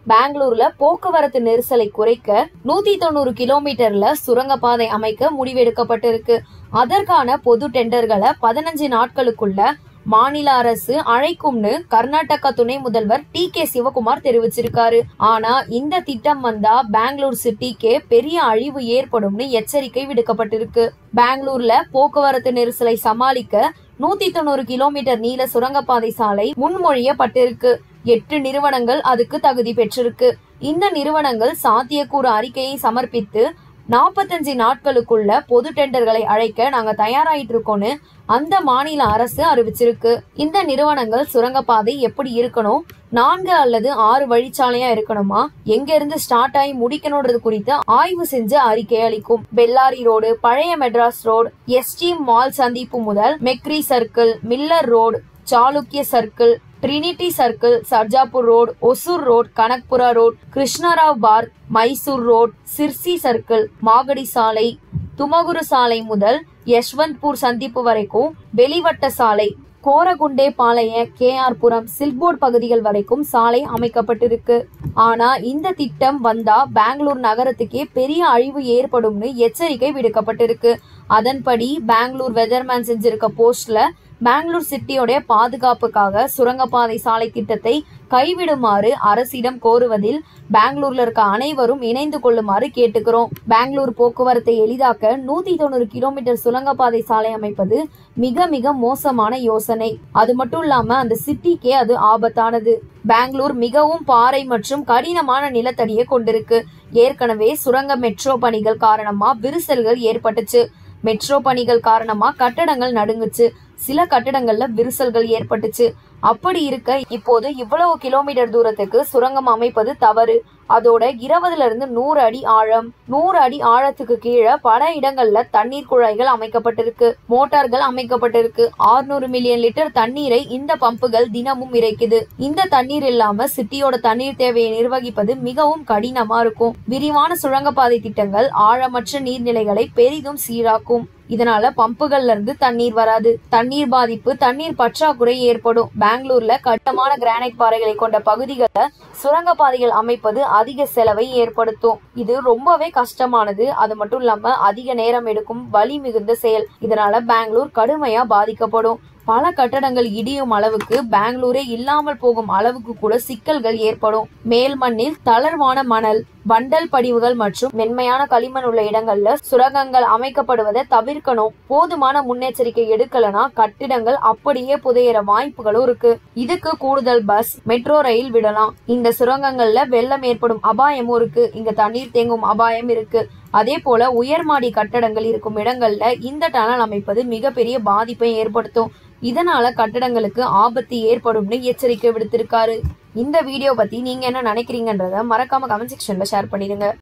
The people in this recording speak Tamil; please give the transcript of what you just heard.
பெங்களூர்ல போக்குவரத்து நெரிசலை குறைக்க நூத்தி தொண்ணூறு கிலோமீட்டர்ல சுரங்கப்பாதை அமைக்க முடிவெடுக்கப்பட்டிருக்கு அதற்கான பொது டெண்டர்களை பதினஞ்சு நாட்களுக்குள்ள மாநில அரசு அழைக்கும்னு கர்நாடகா துணை முதல்வர் டி கே சிவகுமார் தெரிவிச்சிருக்காரு ஆனா இந்த திட்டம் வந்தா பெங்களூர் சிட்டிக்கே பெரிய அழிவு ஏற்படும்னு எச்சரிக்கை விடுக்கப்பட்டிருக்கு பெங்களூர்ல போக்குவரத்து நெரிசலை சமாளிக்க நூத்தி தொண்ணூறு கிலோமீட்டர் நீள சுரங்கப்பாதை சாலை முன்மொழியப்பட்டிருக்கு எட்டு நிறுவனங்கள் அதுக்கு தகுதி பெற்றிருக்கு இந்த நிறுவனங்கள் சாத்தியக்கூறு அறிக்கையை சமர்ப்பித்து நாற்பத்தஞ்சு நாட்களுக்குள்ள பொது டெண்டர்களை அழைக்க நாங்க தயாராயிட்டு இருக்கோம்னு அந்த மாநில அரசு அறிவிச்சிருக்கு இந்த நிறுவனங்கள் சுரங்கப்பாதை எப்படி இருக்கணும் நான்கு அல்லது ஆறு வழிச்சாலையா இருக்கணுமா எங்க இருந்து ஸ்டார்ட் ஆகி முடிக்கணும்ன்றது குறித்து ஆய்வு செஞ்சு அறிக்கை அளிக்கும் பெல்லாரி ரோடு பழைய மெட்ராஸ் ரோடு எஸ்டி மால் சந்திப்பு முதல் Mekhri circle Miller road Chalukya circle trinity circle Sarjapur road Hosur road Kanakapura road Krishnarao park Mysore road Sirsi circle Magadi சாலை துமகுரு சாலை முதல் யஷ்வந்த்பூர் சந்திப்பு வரைக்கும் வெளிவட்ட சாலை கோரகுண்டே பாளைய கே ஆர் புரம் சில்போர்ட் பகுதிகள் வரைக்கும் சாலை அமைக்கப்பட்டிருக்கு ஆனா இந்த திட்டம் வந்தா பெங்களூர் நகரத்துக்கே பெரிய அழிவு ஏற்படும்னு எச்சரிக்கை விடுக்கப்பட்டிருக்கு அதன்படி பெங்களூர் வெதர்மேன் செஞ்சிருக்க போஸ்ட்ல பெங்களூர் சிட்டியோடைய பாதுகாப்புக்காக சுரங்கப்பாதை சாலை திட்டத்தை கைவிடுமாறு அரசிடம் கோருவதில் பெங்களூர்ல இருக்க அனைவரும் இணைந்து கொள்ளுமாறு கேட்டுக்கிறோம் பெங்களூர் போக்குவரத்தை எளிதாக்க நூத்தி தொண்ணூறு கிலோமீட்டர் சுரங்கப்பாதை சாலை அமைப்பது மிக மிக மோசமான யோசனை அது மட்டும் இல்லாம அந்த சிட்டிக்கே அது ஆபத்தானது பெங்களூர் மிகவும் பாறை மற்றும் கடினமான நிலத்தடியை கொண்டிருக்கு ஏற்கனவே சுரங்க மெட்ரோ பணிகள் காரணமா விரிசல்கள் ஏற்பட்டுச்சு மெட்ரோ பணிகள் காரணமா கட்டடங்கள் நடுங்குச்சு சில கட்டடங்கள்ல விரிசல்கள் ஏற்பட்டுச்சு அப்படி இருக்க இப்போது இவ்வளவு கிலோமீட்டர் தூரத்துக்கு சுரங்கம் அமைப்பது தவறு அதோட இருபதுல இருந்து நூறு அடி ஆழம் நூறு அடி ஆழத்துக்கு கீழே பல இடங்கள்ல தண்ணீர் குழாய்கள் அமைக்கப்பட்டிருக்கு மோட்டார்கள் அமைக்கப்பட்டிருக்கு ஆறுநூறு மில்லியன் லிட்டர் தண்ணீரை இந்த பம்புகள் தினமும் இறைக்குது இந்த தண்ணீர் இல்லாம சிட்டியோட தண்ணீர் தேவையை நிர்வகிப்பது மிகவும் கடினமா இருக்கும் விரிவான சுரங்கப்பாதை திட்டங்கள் ஆழமற்ற நீர்நிலைகளை பெரிதும் சீராக்கும் இதனால பம்புகள்ல இருந்து தண்ணீர் வராது தண்ணீர் பாதிப்பு தண்ணீர் பற்றாக்குறை ஏற்படும் பெங்களூர்ல கட்டமான கிரானைட் பாறைகளை கொண்ட பகுதிகளில் சுரங்கப்பாதைகள் அமைப்பது அதிக செலவை ஏற்படுத்தும் இது ரொம்பவே கஷ்டமானது அது மட்டும் இல்லாம அதிக நேரம் எடுக்கும் வலி மிகுந்த செயல் இதனால பெங்களூர் கடுமையா பாதிக்கப்படும் பல கட்டடங்கள் இடியும் அளவுக்கு பெங்களூரே இல்லாமல் போகும் அளவுக்கு கூட சிக்கல்கள் ஏற்படும் மேல் மண்ணில் தளர்வான மணல் வண்டல் படிவுகள் மற்றும் மென்மையான களிமண் உள்ள இடங்கள்ல சுரங்கங்கள் அமைக்கப்படுவதை தவிர்க்கணும் போதுமான முன்னெச்சரிக்கை எடுக்கலனா கட்டிடங்கள் அப்படியே புதையிற வாய்ப்புகளும் இருக்கு இதுக்கு கூடுதல் பஸ் மெட்ரோ ரயில் விடலாம் இந்த சுரங்கங்கள்ல வெள்ளம் ஏற்படும் அபாயமும் இருக்கு இங்க தண்ணீர் தேங்கும் அபாயம் இருக்கு அதே போல உயர்மாடி கட்டடங்கள் இருக்கும் இடங்கள்ல இந்த டனல் அமைப்பது மிகப்பெரிய பாதிப்பை ஏற்படுத்தும் இதனால கட்டடங்களுக்கு ஆபத்து ஏற்படும்னு எச்சரிக்கை விடுத்திருக்காரு இந்த வீடியோ பத்தி நீங்க என்ன நினைக்கிறீங்கன்றத மறக்காம கமெண்ட் செக்ஷன்ல ஷேர் பண்ணிடுங்க